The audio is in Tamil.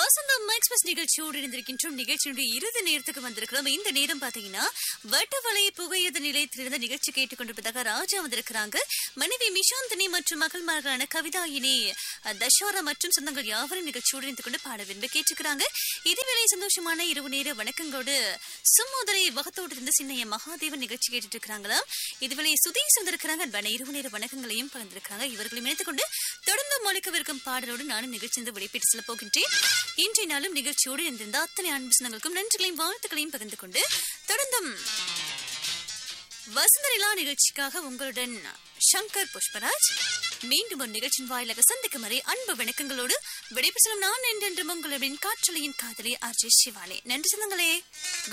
வசந்தம் எக்ஸ்பிரஸ் நிகழ்ச்சியோடு இருந்திருக்கின்றோம் நிகழ்ச்சியினுடைய இறுதி நேரத்துக்கு வந்திருக்கிறோம் இந்த நேரம் பாத்தீங்கன்னா வட்டவலை புகையது நிலையத்திலிருந்து நிகழ்ச்சி கேட்டுக்கொண்டிருப்பதாக ராஜா வந்திருக்கிறாங்க மனைவி மிஷாந்தினி மற்றும் மகள்மார்களான கவிதாயினி அஹ், தஷாரா மற்றும் சொந்தங்கள் யாவரும் நிகழ்ச்சியோடு இருந்து கொண்டு பாட விரும்பி கேட்டுக்கிறாங்க இதுவேளை சந்தோஷமான இரவு நேர வணக்கங்களோடு சும்மோதரை வகத்தோடு இருந்து சின்னைய மகாதேவன் நிகழ்ச்சி கேட்டுட்டு இருக்கிறாங்களாம் இதுவேளை சுதீஷ் வந்திருக்கிறாங்க அன்பான இரவு நேர வணக்கங்களையும் பகிர்ந்திருக்கிறாங்க இவர்களையும் இணைத்துக் கொண்டு தொடர்ந்து மொழிக்கவிருக்கும் பாடலோடு நானும் நிகழ்ச்சி விடைபெற்று செல்ல போகின்றேன் இன்றைய நாளும் நிகழ்ச்சியோடு இருந்திருந்த அத்தனை அன்பு சொந்தங்களுக்கும் நன்றிகளையும் வாழ்த்துக்களையும் பகிர்ந்து கொண்டு தொடர்ந்தும் வசந்தரிலா நிகழ்ச்சிக்காக உங்களுடன் சங்கர் புஷ்பராஜ் மீண்டும் ஒரு நிகழ்ச்சியின் வாயிலாக சந்திக்கும் வரை அன்பு வணக்கங்களோடு விடைபெறும் நான் என்றென்றும் உங்களுடன் காற்றலையின் காதலி ஆர்ஜே சிவானே நன்றி சொந்தங்களே